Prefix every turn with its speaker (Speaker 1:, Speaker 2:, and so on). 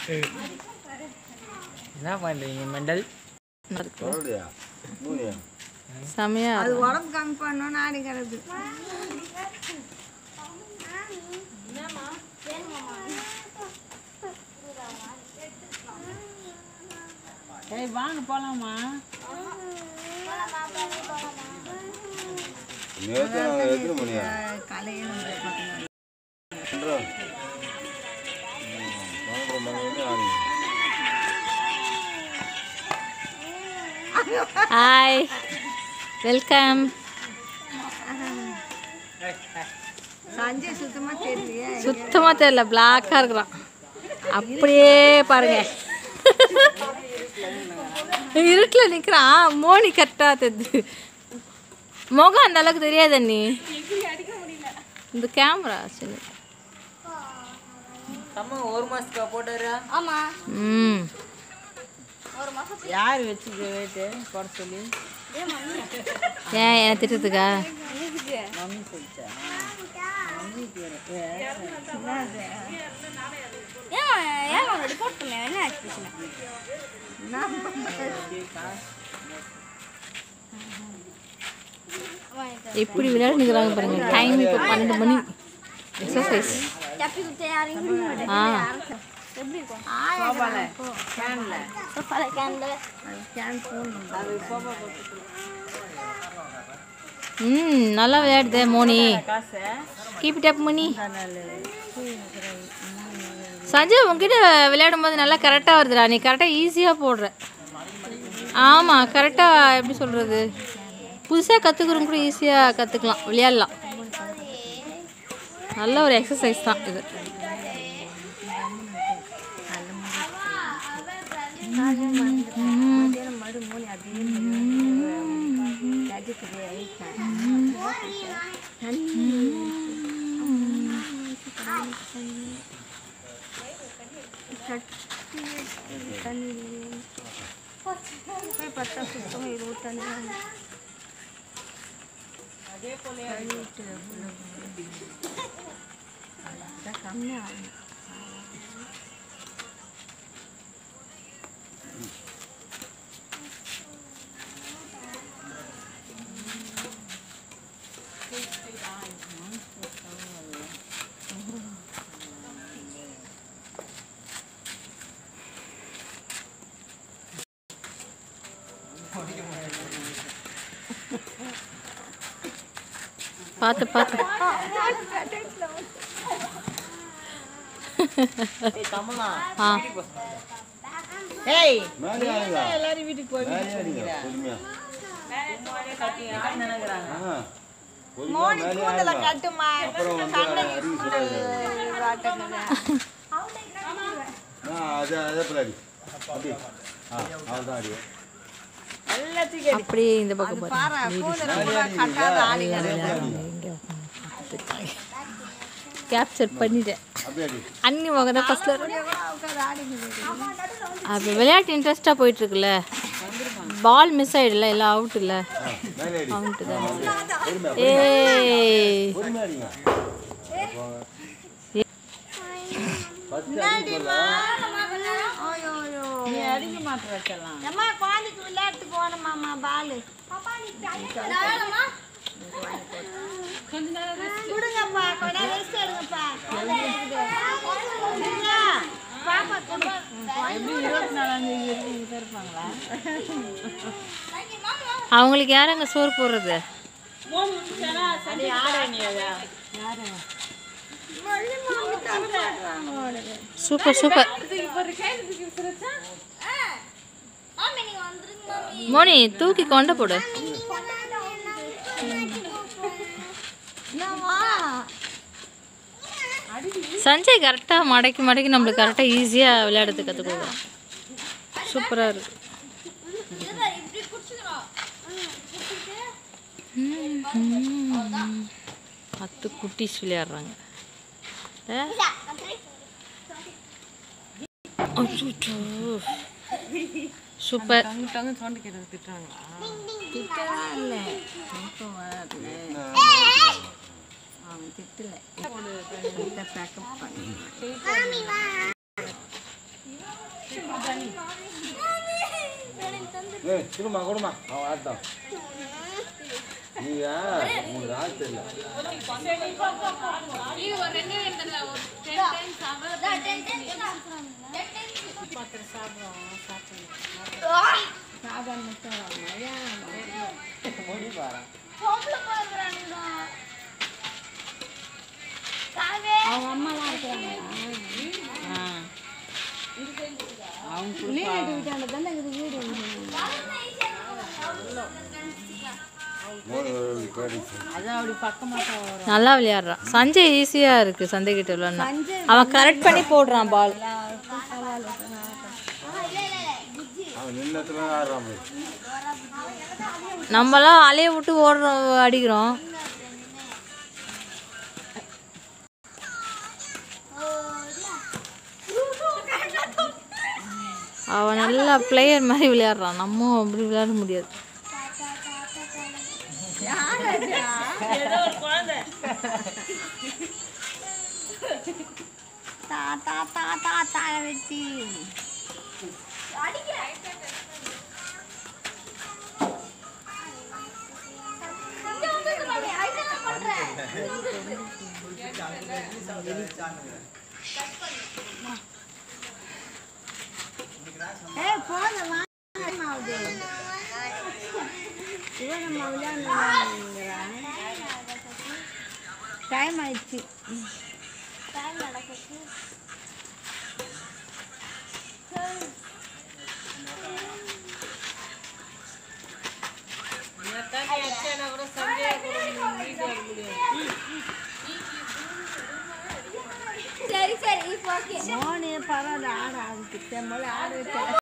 Speaker 1: என்ன பண்ணுறீங்க மெண்டல்
Speaker 2: பரவாயில்லையா மூணியா
Speaker 3: செமையா
Speaker 4: அது உடம்பு கம்மி பண்ணணும்னு ஆடி கிடக்கு
Speaker 5: ஏய் வாங்க போலாமா
Speaker 2: நேற்று நாங்கள் எத்தனை மணியா
Speaker 4: கலையில்
Speaker 2: ரெண்டரை ம், பன்னெண்டு மணி வந்து ஆடுங்க
Speaker 3: ஹாய் வெல்கம்
Speaker 4: சஞ்சய் சுத்தமாக தெரியலையே
Speaker 3: சுத்தமாக தெரியல பிளாக்காக இருக்கிறான் அப்படியே பாருங்க இருட்டில் நிற்கிறான் மோனி கரெக்டாக தெரியுது முகம் அந்த அளவுக்கு தெரியாது அண்ணி இந்த கேமரா சரி
Speaker 1: அம்மா ஒரு மாதத்துக்கா போட்டாரா
Speaker 3: ம்
Speaker 5: யார் வச்சுக்க வெயிட்டு போட சொல்லி
Speaker 3: ஏன் என்ன திட்டத்துக்கா
Speaker 5: மம்மி சொல்லிச்சா
Speaker 3: எப்படி விளையாடி நிற்கிறாங்க பாருங்க டைம் இப்போ பன்னெண்டு மணி எக்ஸசைஸ் ஆ
Speaker 5: சோபால ஃபேன்ல
Speaker 4: கேன் போடணும்
Speaker 5: அது சோபா போட்டு
Speaker 3: ம் நல்லா விளையாடுதே மோனி
Speaker 5: காசை
Speaker 3: கீப் இட் அப் மோனி
Speaker 5: நாள்
Speaker 3: சஞ்சய் உங்ககிட்ட விளையாடும் போது நல்லா கரெக்டாக வருதுடா நீ கரெக்டாக ஈஸியாக போடுற ஆமாம் கரெக்டாக எப்படி சொல்கிறது புதுசாக கற்றுக்குறவங்க கூட ஈஸியாக கற்றுக்கலாம் விளையாடலாம் நல்ல ஒரு எக்ஸசைஸ் தான் இது
Speaker 4: மத்தியானம் மறு மூணு அப்படியே கஜத்துக்கு போய் பார்த்தா சுத்தமாக இருபத்தஞ்சு கம்மியாக
Speaker 3: பார்த்து பார்த்து
Speaker 1: கமலா
Speaker 3: ஆ
Speaker 5: ஏய்
Speaker 2: மேலே ஆடுங்க
Speaker 5: எல்லாரும் வீட்டுக்கு போய்
Speaker 2: மேலே ஆடுங்க பொறுமையா
Speaker 5: கட்டிங்கன்னு நினைக்கிறாங்க
Speaker 2: ஆ பொறுமையா மேலே ஆடுங்க
Speaker 4: கட்டுமா
Speaker 2: அப்புறம் வந்து அறிவு சொல்லுங்க ஆ அது அதே பிள்ளாடி அப்படி ஆ அவ்வளோதான் அடி
Speaker 5: எல்லாத்தையும்
Speaker 3: அப்படியே இந்த பக்கம் பாரு
Speaker 4: பாரு கூந்தல பூரா கட்டாத ஆடி
Speaker 3: கேப்சர் பண்ணிட்டேன்
Speaker 2: அப்படியே அடி
Speaker 3: அன்னி முகம் தான் ஃபஸ்ட்டில்
Speaker 4: உட்காந்து ஆடிக்கிறது
Speaker 3: அப்போ விளையாட்டு இன்ட்ரெஸ்ட்டாக போயிட்டுருக்குல்ல பால் மிஸ் ஆகிடல எல்லாம் அவுட் இல்லை
Speaker 2: ஆ மேலே அடி
Speaker 3: அவுட்டு தான்
Speaker 2: பொறுமையா
Speaker 3: ஏய்
Speaker 2: பொறுமையா அடிங்க ஃபஸ்ட்டு அடி சொல்லலாம்
Speaker 5: நீ அடிக்க மாட்டேற வச்சலாம்
Speaker 4: அம்மா குழந்தைக்கு விளையாட்டுக்கு போனமாம்மா பாலு கொடுங்கப்பா கொஞ்ச நேரம் ரெஸ்ட் எடுங்கப்பா கொடுங்க. பாப்பா கொடு.
Speaker 5: எப்படி இருபத்தி நாலாம் தேதி வரைக்கும் இங்கே இருப்பாங்களா
Speaker 3: அவங்களுக்கு யார் அங்கே சோறு போடுறது
Speaker 5: நீ ஆட நீ அதை
Speaker 4: மல்லி மாமி தர மாட்டாங்க உனக்கு.
Speaker 3: சூப்பர் சூப்பர் மோனி தூக்கி கொண்ட போடு
Speaker 4: என்னவா?
Speaker 3: சஞ்சய் கரெக்டாக மடக்கி மடக்கி நம்மளுக்கு கரெக்டாக ஈஸியாக விளையாடுறது கற்றுக் கொடுக்குறான் சூப்பராக இருக்கு பத்து குட்டீஸ் விளையாடுறாங்க ஏ? அச்சச்சோ. சூப்பர்
Speaker 5: டங்கு சவுண்டு கேட்டது திட்டுறாங்களா
Speaker 4: திட்டலாம் இல்ல. தூக்கம் வராதுல. அவன் திட்டல. இந்த பேக்கப் பண்ணி
Speaker 2: ஏய் கொடுமா கொடுமா அவன் ஆட்டம் நீங்க உங்களுக்கு ஆள் தெரியல
Speaker 4: அவங்க அம்மாலாம் இருக்கிறாங்களா வீடு வீட்டாண்ட தானே இருக்குது வீடு
Speaker 2: மோர் கேட்டுச்சு
Speaker 5: அதான் அப்படி பக்கமாக தான் வரும்
Speaker 3: நல்லா விளையாடுறான் சஞ்சய் ஈஸியாக இருக்குது சந்தைக்கிட்ட விளையாடுனா அவன் கரெக்ட் பண்ணி போடுறான் பால்
Speaker 2: அவன் நின்னத்துல ஆடுறான் போய்
Speaker 3: நம்மலாம் அலைய விட்டு ஓடுறோம் அடிக்கிறோம் அவன் நல்லா பிளேயர் மாதிரி விளையாடுறான் நம்ம அப்படி விளையாட முடியாது
Speaker 4: தாத்தா தாத்தா தலை வெட்டி ஏய் போதும் வாங்க இவன் நம்ம விளையாண்டுங்கிறான் டைம் ஆயிடுச்சு சரி சரி மோனி பரவாயில்ல ஆட ஆரம்பிச்சு முதல்ல ஆட வச்சா